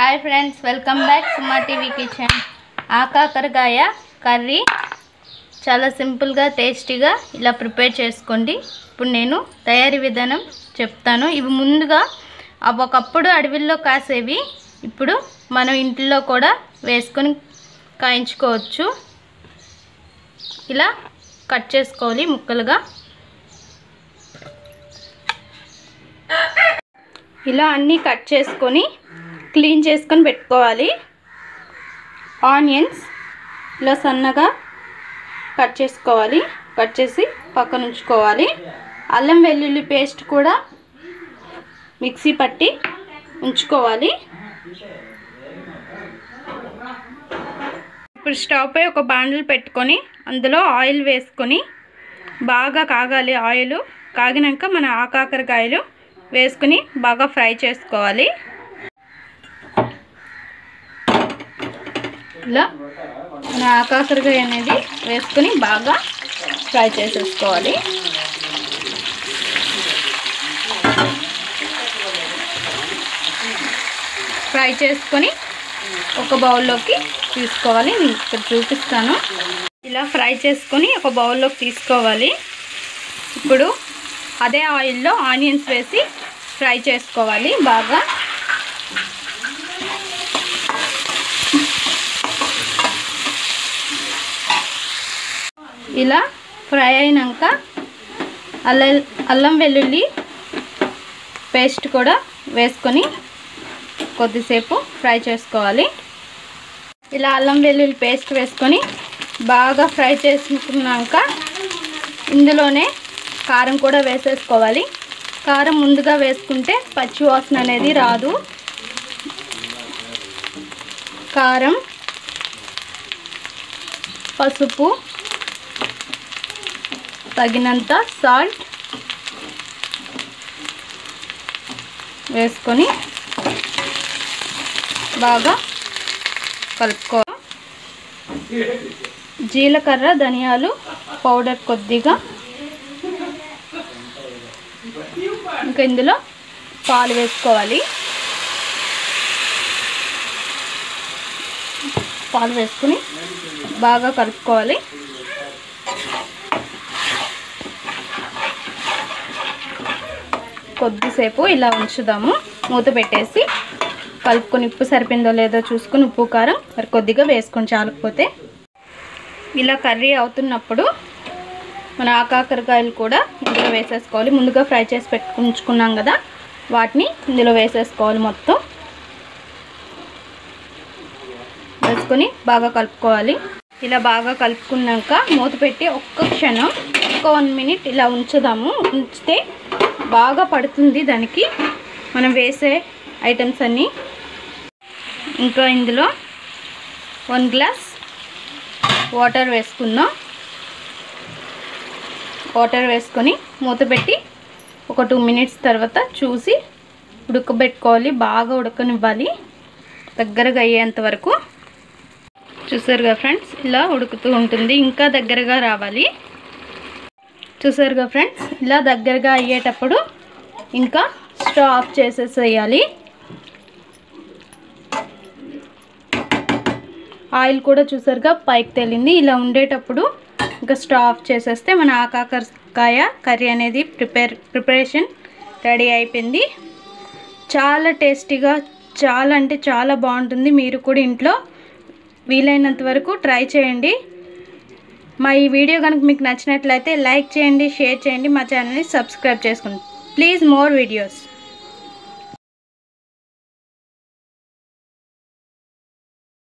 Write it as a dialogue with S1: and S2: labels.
S1: hi friends welcome back Suma TV kitchen ఆకాకరకాయ curry చాలా సింపుల్గా టేస్టీగా ఇలా ప్రిపేర్ చేసుకోండి ఇప్పుడు నేను తయారీ విధానం చెప్తాను ఇవి ముందుగా అవి ఒకప్పుడు అడవిల్లో కాసేవి ఇప్పుడు మనం ఇంట్లో కూడా వేసుకొని కాయించుకోవచ్చు ఇలా కట్ చేసుకోవాలి ముక్కలుగా ఇలా అన్నీ కట్ చేసుకొని క్లీన్ చేసుకొని పెట్టుకోవాలి ఆనియన్స్ ఇలా సన్నగా కట్ చేసుకోవాలి కట్ చేసి పక్కన ఉంచుకోవాలి అల్లం వెల్లుల్లి పేస్ట్ కూడా మిక్సీ పట్టి ఉంచుకోవాలి ఇప్పుడు స్టవ్ పై ఒక బాండిల్ పెట్టుకొని అందులో ఆయిల్ వేసుకొని బాగా కాగాలి ఆయిల్ కాగినాక మన ఆకాకరకాయలు వేసుకుని బాగా ఫ్రై చేసుకోవాలి ఇలా మన ఆకాకరకాయ అనేది వేసుకుని బాగా ఫ్రై చేసేసుకోవాలి ఫ్రై చేసుకొని ఒక బౌల్లోకి తీసుకోవాలి నేను ఇక్కడ చూపిస్తాను ఇలా ఫ్రై చేసుకొని ఒక బౌల్లోకి తీసుకోవాలి ఇప్పుడు అదే ఆయిల్లో ఆనియన్స్ వేసి ఫ్రై చేసుకోవాలి బాగా ఇలా ఫ్రై అయినాక అల్ల అల్లం వెల్లుల్లి పేస్ట్ కూడా వేసుకొని కొద్దిసేపు ఫ్రై చేసుకోవాలి ఇలా అల్లం వెల్లుల్లి పేస్ట్ వేసుకొని బాగా ఫ్రై చేసుకున్నాక ఇందులోనే కారం కూడా వేసేసుకోవాలి కారం ముందుగా వేసుకుంటే పచ్చి వాసన అనేది రాదు కారం పసుపు తగినంత సాల్ట్ వేసుకొని బాగా కలుపుకో జీలకర్ర ధనియాలు పౌడర్ కొద్దిగా ఇంకా ఇందులో పాలు వేసుకోవాలి పాలు వేసుకుని బాగా కలుపుకోవాలి కొద్దిసేపు ఇలా ఉంచుదాము మూత పెట్టేసి కలుపుకొని ఉప్పు సరిపోయిందో లేదో చూసుకుని ఉప్పు కారం మరి కొద్దిగా వేసుకొని చాలకపోతే ఇలా కర్రీ అవుతున్నప్పుడు మన ఆకాకరకాయలు కూడా ఇందులో వేసేసుకోవాలి ముందుగా ఫ్రై చేసి పెట్టుకుంచుకున్నాం కదా వాటిని ఇందులో వేసేసుకోవాలి మొత్తం వేసుకొని బాగా కలుపుకోవాలి ఇలా బాగా కలుపుకున్నాక మూత పెట్టి ఒక్క క్షణం ఒక వన్ మినిట్ ఇలా ఉంచుదాము ఉంచితే బాగా పడుతుంది దానికి మనం వేసే ఐటమ్స్ అన్నీ ఇంకా ఇందులో వన్ గ్లాస్ వాటర్ వేసుకుందాం వాటర్ వేసుకొని మూత పెట్టి ఒక టూ మినిట్స్ తర్వాత చూసి ఉడకబెట్టుకోవాలి బాగా ఉడకనివ్వాలి దగ్గరగా అయ్యేంత వరకు చూసారుగా ఫ్రెండ్స్ ఇలా ఉడుకుతూ ఉంటుంది ఇంకా దగ్గరగా రావాలి చూసారుగా ఫ్రెండ్స్ ఇలా దగ్గరగా అయ్యేటప్పుడు ఇంకా స్టవ్ ఆఫ్ చేసేసేయాలి ఆయిల్ కూడా చూసారుగా పైకి తేలింది ఇలా ఉండేటప్పుడు ఇంకా స్టవ్ ఆఫ్ చేసేస్తే మన ఆకాకరకాయ కర్రీ అనేది ప్రిపేర్ ప్రిపరేషన్ రెడీ అయిపోయింది చాలా టేస్టీగా చాలా అంటే చాలా బాగుంటుంది మీరు కూడా ఇంట్లో వీలైనంత వరకు ట్రై చేయండి మా ఈ వీడియో కనుక మీకు నచ్చినట్లయితే లైక్ చేయండి షేర్ చేయండి మా ఛానల్ని సబ్స్క్రైబ్ చేసుకోండి ప్లీజ్ మోర్ వీడియోస్